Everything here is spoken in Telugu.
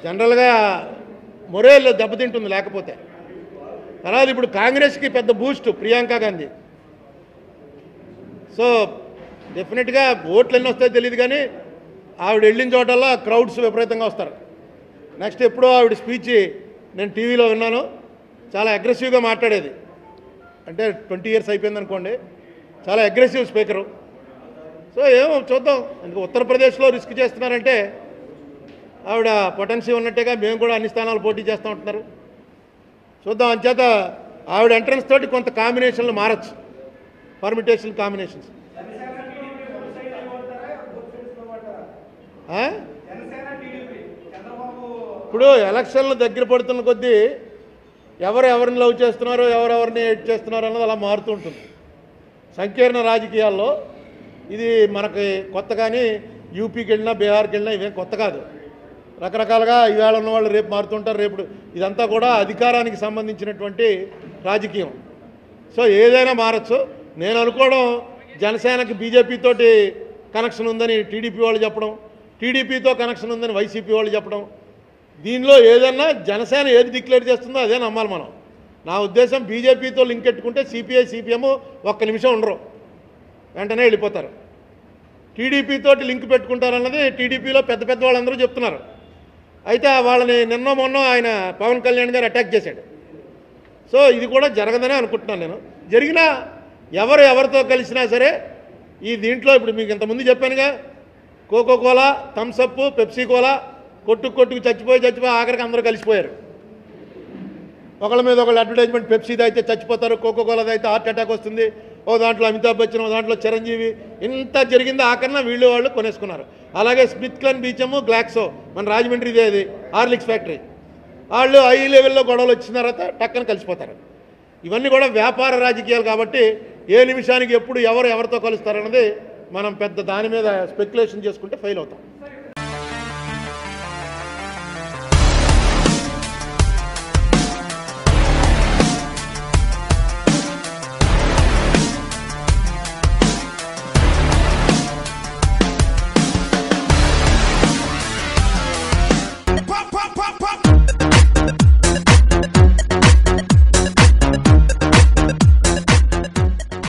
జనరల్గా మొరేల్ దెబ్బతింటుంది లేకపోతే తర్వాత ఇప్పుడు కాంగ్రెస్కి పెద్ద బూస్ట్ ప్రియాంక గాంధీ సో డెఫినెట్గా ఓట్లు ఎన్ని వస్తాయో తెలియదు కానీ ఆవిడ వెళ్ళిన చోటల్లా క్రౌడ్స్ విపరీతంగా వస్తారు నెక్స్ట్ ఎప్పుడో ఆవిడ స్పీచ్ నేను టీవీలో విన్నాను చాలా అగ్రెసివ్గా మాట్లాడేది అంటే ట్వంటీ ఇయర్స్ అయిపోయింది అనుకోండి చాలా అగ్రెసివ్ స్పీకరు సో ఏమో చూద్దాం ఇంకా ఉత్తరప్రదేశ్లో రిస్క్ చేస్తున్నారంటే ఆవిడ పొటెన్సీ ఉన్నట్టుగా మేము కూడా అన్ని స్థానాలు పోటీ చేస్తూ ఉంటున్నారు చూద్దాం అంచేత ఆవిడ ఎంట్రన్స్ తోటి కొంత కాంబినేషన్లు మారచ్చు పర్మిటేషన్ కాంబినేషన్స్ ఆ? ఇప్పుడు ఎలక్షన్లు దగ్గర పడుతున్న కొద్దీ ఎవరు ఎవరిని లవ్ చేస్తున్నారో ఎవరెవరిని ఎయిట్ చేస్తున్నారో అన్నది అలా మారుతూ ఉంటుంది సంకీర్ణ రాజకీయాల్లో ఇది మనకి కొత్త కానీ యూపీకి వెళ్ళినా బీహార్కి వెళ్ళినా ఇవేం కొత్త కాదు రకరకాలుగా ఈవేళ ఉన్న వాళ్ళు రేపు మారుతుంటారు రేపు ఇదంతా కూడా అధికారానికి సంబంధించినటువంటి రాజకీయం సో ఏదైనా మారచ్చు నేను అనుకోవడం జనసేనకి బీజేపీ తోటి కనెక్షన్ ఉందని టీడీపీ వాళ్ళు చెప్పడం టీడీపీతో కనెక్షన్ ఉందని వైసీపీ వాళ్ళు చెప్పడం దీనిలో ఏదన్నా జనసేన ఏది డిక్లేర్ చేస్తుందో అదే నమ్మాలి మనం నా ఉద్దేశం బీజేపీతో లింక్ పెట్టుకుంటే సిపిఐ సిపిఎం ఒక్క నిమిషం ఉండరు వెంటనే వెళ్ళిపోతారు టీడీపీ తోటి లింక్ పెట్టుకుంటారన్నది టీడీపీలో పెద్ద పెద్ద వాళ్ళందరూ చెప్తున్నారు అయితే వాళ్ళని నిన్న మొన్న ఆయన పవన్ కళ్యాణ్ గారు అటాక్ చేశాడు సో ఇది కూడా జరగదనే అనుకుంటున్నాను నేను జరిగినా ఎవరు ఎవరితో కలిసినా సరే ఈ దీంట్లో ఇప్పుడు మీకు ఇంతకుముందు చెప్పానుగా Coca Cola Thums Up Pepsi Cola కొట్టుకు కొట్టుకు చచ్చిపోయి చచ్చిపోయి ఆఖరికి అందరూ కలిసిపోయారు ఒకళ్ళ మీద ఒకళ్ళు అడ్వర్టైజ్మెంట్ పెప్సీది అయితే చచ్చిపోతారు కోకో కోలాది అయితే హార్ట్ అటాక్ వస్తుంది ఓ దాంట్లో అమితాబ్ బచ్చన్ ఓ దాంట్లో చిరంజీవి ఇంత జరిగింది ఆఖరణ వీళ్ళు వాళ్ళు కొనేసుకున్నారు అలాగే స్మిత్ క్లన్ బీచము గ్లాక్సో మన రాజమండ్రిదే అది హార్లిక్స్ ఫ్యాక్టరీ వాళ్ళు హై లెవెల్లో గొడవలు వచ్చిన తర్వాత టక్కన కలిసిపోతారు ఇవన్నీ కూడా వ్యాపార రాజకీయాలు కాబట్టి ఏ నిమిషానికి ఎప్పుడు ఎవరు ఎవరితో కలుస్తారన్నది మనం పెద్ద దాని మీద స్పెక్యులేషన్ చేసుకుంటే ఫెయిల్ అవుతాం